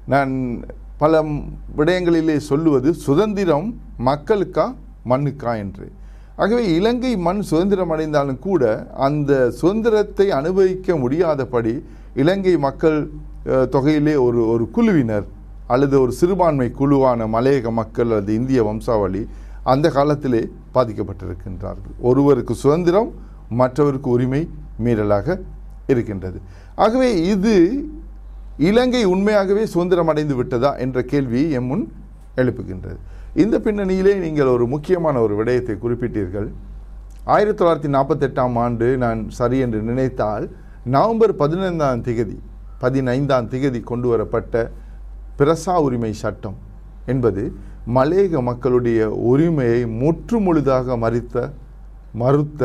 நான் பல விடயங்களிலே சொல்லுவது சுதந்திரம் மக்களுக்கா மண்ணுக்கா என்று ஆகவே இலங்கை மண் சுதந்திரம் அடைந்தாலும் கூட அந்த சுதந்திரத்தை அனுபவிக்க முடியாதபடி இலங்கை மக்கள் அஹ், தொகையிலே ஒரு ஒரு குழுவினர் அல்லது ஒரு சிறுபான்மை குழுவான மலையக மக்கள் அல்லது இந்திய வம்சாவளி அந்த காலத்திலே பாதிக்கப்பட்டிருக்கின்றார்கள் ஒருவருக்கு சுதந்திரம் மற்றவருக்கு உரிமை மீறலாக இருக்கின்றது ஆகவே இது இலங்கை உண்மையாகவே சுதந்திரம் அடைந்து விட்டதா என்ற கேள்வி எம் முன் எழுப்புகின்றது இந்த பின்னணியிலே நீங்கள் ஒரு முக்கியமான ஒரு விடயத்தை குறிப்பிட்டீர்கள் ஆயிரத்தி தொள்ளாயிரத்தி நாற்பத்தெட்டாம் ஆண்டு நான் சரி என்று நினைத்தால் நவம்பர் பதினைந்தாம் திகதி பதினைந்தாம் திகதி கொண்டு வரப்பட்ட பிரசா உரிமை சட்டம் என்பது மலேக மக்களுடைய உரிமையை முற்றுமுழுதாக மறித்த மறுத்த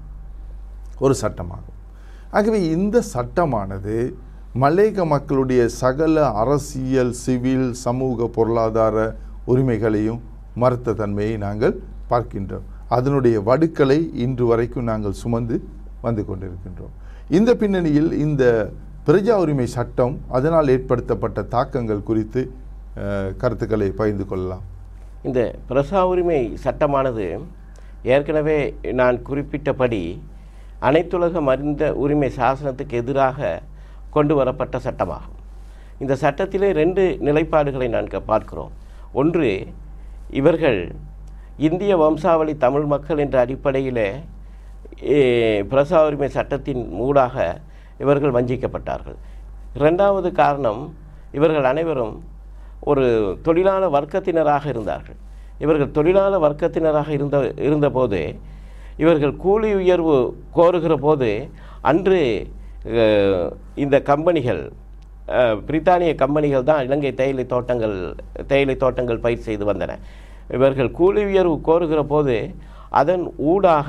ஒரு சட்டமாகும் ஆகவே இந்த சட்டமானது மலேக மக்களுடைய சகல அரசியல் சிவில் சமூக பொருளாதார உரிமைகளையும் மறுத்த தன்மையை நாங்கள் பார்க்கின்றோம் அதனுடைய வடுக்களை இன்று வரைக்கும் நாங்கள் சுமந்து வந்து கொண்டிருக்கின்றோம் இந்த பின்னணியில் இந்த பிரஜா உரிமை சட்டம் அதனால் ஏற்படுத்தப்பட்ட தாக்கங்கள் குறித்து அஹ், கருத்துக்களை பகிர்ந்து கொள்ளலாம் இந்த பிரசா உரிமை சட்டமானது ஏற்கனவே நான் குறிப்பிட்டபடி அனைத்துலக மருந்த உரிமை சாசனத்துக்கு எதிராக கொண்டு வரப்பட்ட சட்டமாகும் இந்த சட்டத்திலே ரெண்டு நிலைப்பாடுகளை நான் க- பார்க்கிறோம் ஒன்று இவர்கள் இந்திய வம்சாவளி தமிழ் மக்கள் என்ற அடிப்படையிலே ஏ, பிரசா உரிமை சட்டத்தின் மூடாக இவர்கள் வஞ்சிக்கப்பட்டார்கள் இரண்டாவது காரணம் இவர்கள் அனைவரும் ஒரு தொழிலாள வர்க்கத்தினராக இருந்தார்கள் இவர்கள் தொழிலாள வர்க்கத்தினராக இருந்த இருந்தபோது இவர்கள் கூலி உயர்வு கோருகிற போது அன்று அஹ், இந்த கம்பெனிகள் அஹ், பிரித்தானிய கம்பெனிகள் தான் இலங்கை தேயிலை தோட்டங்கள் தேயிலை தோட்டங்கள் பயிர் செய்து வந்தன இவர்கள் கூலி உயர்வு கோருகிற போது அதன் ஊடாக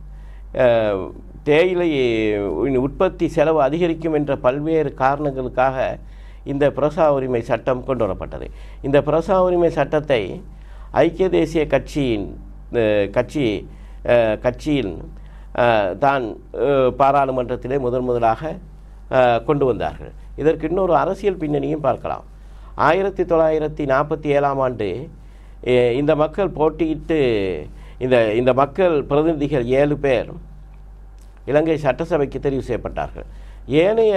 அஹ், தேயிலை உற்பத்தி செலவு அதிகரிக்கும் என்ற பல்வேறு காரணங்களுக்காக இந்த பிரசா உரிமை சட்டம் கொண்டு வரப்பட்டது இந்த பிரசா உரிமை சட்டத்தை ஐக்கிய தேசிய கட்சியின் அஹ், கட்சி அஹ், கட்சியின் அஹ், தான் அஹ், பாராளுமன்றத்திலே முதன் முதலாக அஹ், கொண்டு வந்தார்கள் இதற்கு இன்னொரு அரசியல் பின்னணியும் பார்க்கலாம் ஆயிரத்தி தொள்ளாயிரத்தி நாற்பத்தி ஏழாம் ஆண்டு அஹ், இந்த மக்கள் போட்டியிட்டு இந்த இந்த மக்கள் பிரதிநிதிகள் ஏழு பேர் இலங்கை சட்டசபைக்கு தெரிவு செய்யப்பட்டார்கள் ஏனைய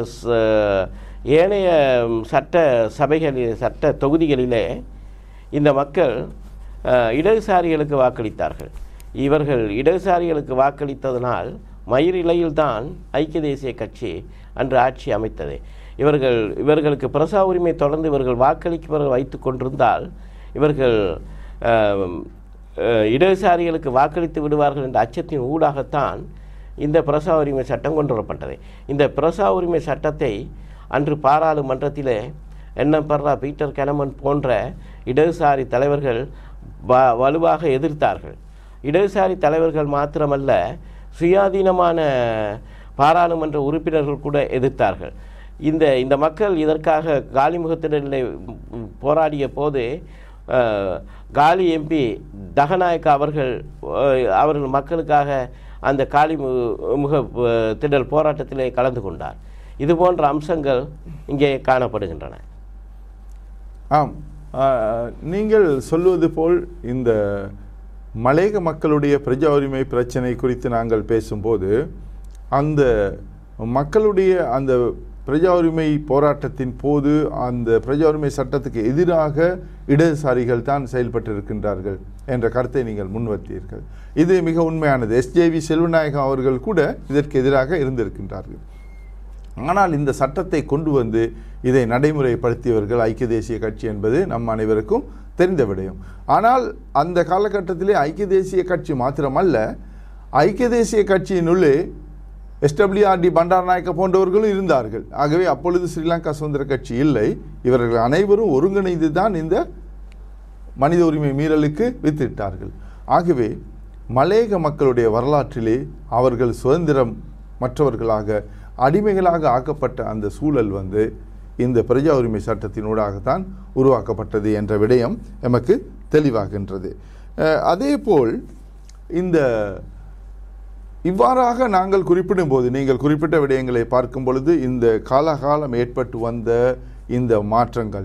ச- ஏனைய ம், சட்ட சபைகளில் சட்ட தொகுதிகளிலே இந்த மக்கள் அஹ், இடதுசாரிகளுக்கு வாக்களித்தார்கள் இவர்கள் இடதுசாரிகளுக்கு வாக்களித்ததனால் மயிரிழையில்தான் ஐக்கிய தேசிய கட்சி அன்று ஆட்சி அமைத்தது இவர்கள் இவர்களுக்கு பிரசா உரிமை தொடர்ந்து இவர்கள் வாக்களிப்பவர்கள் வைத்து கொண்டிருந்தால் இவர்கள் அஹ், அஹ், இடதுசாரிகளுக்கு வாக்களித்து விடுவார்கள் என்ற அச்சத்தின் ஊடாகத்தான் இந்த பிரசா உரிமை சட்டம் கொண்டு வரப்பட்டது இந்த பிரசா உரிமை சட்டத்தை அன்று பாராளுமன்றத்திலே என்எம் பர்ரா பீட்டர் கெனமன் போன்ற இடதுசாரி தலைவர்கள் வ வலுவாக எதிர்த்தார்கள் இடதுசாரி தலைவர்கள் மாத்திரமல்ல சுயாதீனமான பாராளுமன்ற உறுப்பினர்கள் கூட எதிர்த்தார்கள் இந்த இந்த மக்கள் இதற்காக காலிமுகத்திடலில் போராடிய போது அஹ், காலி எம்பி தகநாயக்கா அவர்கள் அஹ், அவர்கள் மக்களுக்காக அந்த காலி மு- முக அஹ், திடல் போராட்டத்திலே கலந்து கொண்டார் இது போன்ற அம்சங்கள் இங்கே காணப்படுகின்றன ஆம் ஆ, நீங்கள் சொல்வது போல் இந்த மலேக மக்களுடைய பிரஜா உரிமை பிரச்சனை குறித்து நாங்கள் பேசும்போது அந்த மக்களுடைய அந்த பிரஜா உரிமை போராட்டத்தின் போது அந்த பிரஜா உரிமை சட்டத்துக்கு எதிராக இடதுசாரிகள் தான் செயல்பட்டிருக்கின்றார்கள் என்ற கருத்தை நீங்கள் முன்வைத்தீர்கள் இது மிக உண்மையானது எஸ்ஜேவி செல்வநாயகம் அவர்கள் கூட இதற்கு எதிராக இருந்திருக்கின்றார்கள் ஆனால் இந்த சட்டத்தை கொண்டு வந்து இதை நடைமுறைப்படுத்தியவர்கள் ஐக்கிய தேசிய கட்சி என்பது நம் அனைவருக்கும் தெரிந்த விடயம் ஆனால் அந்த காலகட்டத்திலே ஐக்கிய தேசிய கட்சி மாத்திரமல்ல ஐக்கிய தேசிய கட்சியினுள்ளே எஸ்டபிள்யூஆர்டி பண்டாரநாயக்க போன்றவர்களும் இருந்தார்கள் ஆகவே அப்பொழுது ஸ்ரீலங்கா சுதந்திர கட்சி இல்லை இவர்கள் அனைவரும் ஒருங்கிணைந்து தான் இந்த மனித உரிமை மீறலுக்கு வித்திட்டார்கள் ஆகவே மலேக மக்களுடைய வரலாற்றிலே அவர்கள் சுதந்திரம் மற்றவர்களாக அடிமைகளாக ஆக்கப்பட்ட அந்த சூழல் வந்து இந்த பிரஜா உரிமை சட்டத்தினூடாகத்தான் உருவாக்கப்பட்டது என்ற விடயம் எமக்கு தெளிவாகின்றது அஹ், அதேபோல் இந்த இவ்வாறாக நாங்கள் குறிப்பிடும்போது நீங்கள் குறிப்பிட்ட விடயங்களை பார்க்கும் பொழுது இந்த காலகாலம் ஏற்பட்டு வந்த இந்த மாற்றங்கள்